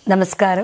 നമസ്കാരം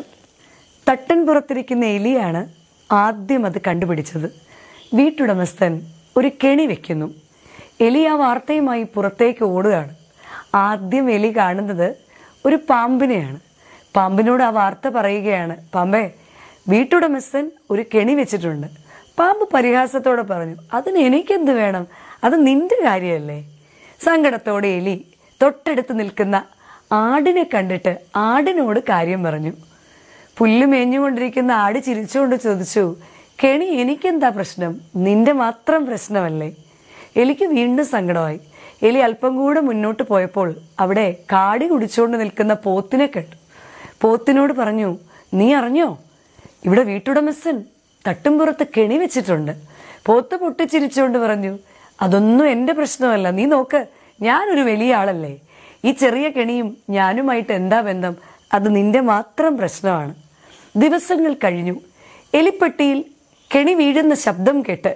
തട്ടൻ പുറത്തിരിക്കുന്ന എലിയാണ് ആദ്യം അത് കണ്ടുപിടിച്ചത് വീട്ടുടമസ്ഥൻ ഒരു കെണി വെക്കുന്നു എലി ആ വാർത്തയുമായി പുറത്തേക്ക് ഓടുകയാണ് ആദ്യം എലി കാണുന്നത് ഒരു പാമ്പിനെയാണ് പാമ്പിനോട് ആ വാർത്ത പറയുകയാണ് പാമ്പേ വീട്ടുടമസ്ഥൻ ഒരു കെണി വെച്ചിട്ടുണ്ട് പാമ്പ് പരിഹാസത്തോടെ പറഞ്ഞു അതിന് എനിക്കെന്ത് വേണം അത് നിന്റെ കാര്യമല്ലേ സങ്കടത്തോടെ എലി തൊട്ടടുത്ത് നിൽക്കുന്ന ആടിനെ കണ്ടിട്ട് ആടിനോട് കാര്യം പറഞ്ഞു പുല്ല് മേഞ്ഞുകൊണ്ടിരിക്കുന്ന ആട് ചിരിച്ചുകൊണ്ട് ചോദിച്ചു കെണി എനിക്കെന്താ പ്രശ്നം നിന്റെ മാത്രം പ്രശ്നമല്ലേ എലിക്ക് വീണ്ടും സങ്കടമായി എലി അല്പം കൂടെ മുന്നോട്ട് പോയപ്പോൾ അവിടെ കാടി കുടിച്ചുകൊണ്ട് നിൽക്കുന്ന പോത്തിനെ കണ്ടു പോത്തിനോട് പറഞ്ഞു നീ അറിഞ്ഞോ ഇവിടെ വീട്ടുടമസ്ഥൻ തട്ടുംപുറത്ത് കെണി വെച്ചിട്ടുണ്ട് പോത്ത് പൊട്ടിച്ചിരിച്ചുകൊണ്ട് പറഞ്ഞു അതൊന്നും എന്റെ പ്രശ്നമല്ല നീ നോക്ക് ഞാനൊരു വലിയ ആളല്ലേ ഈ ചെറിയ കെണിയും ഞാനുമായിട്ട് എന്താ ബന്ധം അത് നിന്റെ മാത്രം പ്രശ്നമാണ് ദിവസങ്ങൾ കഴിഞ്ഞു എലിപ്പെട്ടിയിൽ കെണി വീഴുന്ന ശബ്ദം കേട്ട്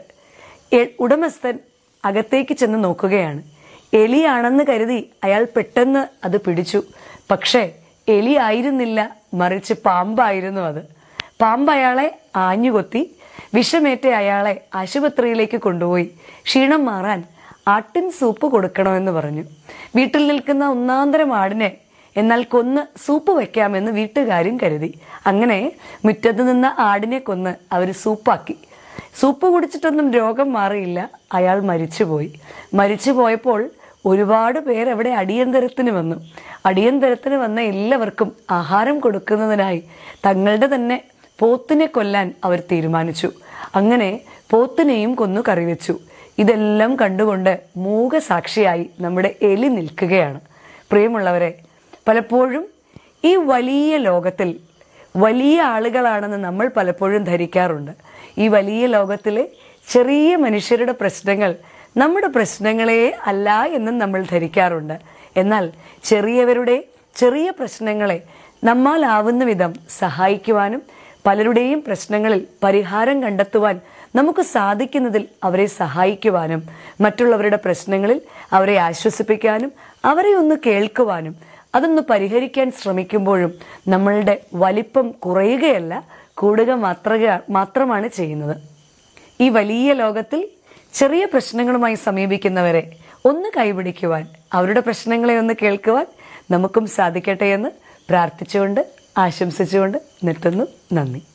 എ- ഉടമസ്ഥൻ അകത്തേക്ക് ചെന്ന് നോക്കുകയാണ് എലിയാണെന്ന് കരുതി അയാൾ പെട്ടെന്ന് അത് പിടിച്ചു പക്ഷേ എലി ആയിരുന്നില്ല മറിച്ച് പാമ്പായിരുന്നു അത് പാമ്പ് അയാളെ ആഞ്ഞുകൊത്തി വിഷമേറ്റ അയാളെ ആശുപത്രിയിലേക്ക് കൊണ്ടുപോയി ക്ഷീണം മാറാൻ ആട്ടിൻ സൂപ്പ് കൊടുക്കണമെന്ന് പറഞ്ഞു വീട്ടിൽ നിൽക്കുന്ന ഒന്നാന്തരം ആടിനെ എന്നാൽ കൊന്ന് സൂപ്പ് വെക്കാമെന്ന് വീട്ടുകാരും കരുതി അങ്ങനെ മുറ്റത്ത് നിന്ന ആടിനെ കൊന്ന് അവർ സൂപ്പാക്കി സൂപ്പ് കുടിച്ചിട്ടൊന്നും രോഗം മാറിയില്ല അയാൾ മരിച്ചുപോയി മരിച്ചു പോയപ്പോൾ ഒരുപാട് പേർ അവിടെ അടിയന്തരത്തിന് വന്നു അടിയന്തരത്തിന് വന്ന എല്ലാവർക്കും ആഹാരം കൊടുക്കുന്നതിനായി തങ്ങളുടെ തന്നെ പോത്തിനെ കൊല്ലാൻ അവർ തീരുമാനിച്ചു അങ്ങനെ പോത്തിനെയും കൊന്നു കറിവെച്ചു ഇതെല്ലാം കണ്ടുകൊണ്ട് മൂകസാക്ഷിയായി നമ്മുടെ എലി നിൽക്കുകയാണ് പ്രിയമുള്ളവരെ പലപ്പോഴും ഈ വലിയ ലോകത്തിൽ വലിയ ആളുകളാണെന്ന് നമ്മൾ പലപ്പോഴും ധരിക്കാറുണ്ട് ഈ വലിയ ലോകത്തിലെ ചെറിയ മനുഷ്യരുടെ പ്രശ്നങ്ങൾ നമ്മുടെ പ്രശ്നങ്ങളെ അല്ല എന്നും നമ്മൾ ധരിക്കാറുണ്ട് എന്നാൽ ചെറിയവരുടെ ചെറിയ പ്രശ്നങ്ങളെ നമ്മാലാവുന്ന വിധം സഹായിക്കുവാനും പലരുടെയും പ്രശ്നങ്ങളിൽ പരിഹാരം കണ്ടെത്തുവാൻ നമുക്ക് സാധിക്കുന്നതിൽ അവരെ സഹായിക്കുവാനും മറ്റുള്ളവരുടെ പ്രശ്നങ്ങളിൽ അവരെ ആശ്വസിപ്പിക്കാനും അവരെ ഒന്ന് കേൾക്കുവാനും അതൊന്ന് പരിഹരിക്കാൻ ശ്രമിക്കുമ്പോഴും നമ്മളുടെ വലിപ്പം കുറയുകയല്ല കൂടുക മാത്ര മാത്രമാണ് ചെയ്യുന്നത് ഈ വലിയ ലോകത്തിൽ ചെറിയ പ്രശ്നങ്ങളുമായി സമീപിക്കുന്നവരെ ഒന്ന് കൈപിടിക്കുവാൻ അവരുടെ പ്രശ്നങ്ങളെ ഒന്ന് കേൾക്കുവാൻ നമുക്കും സാധിക്കട്ടെ എന്ന് പ്രാർത്ഥിച്ചുകൊണ്ട് ആശംസിച്ചുകൊണ്ട് നിർത്തുന്നു നന്ദി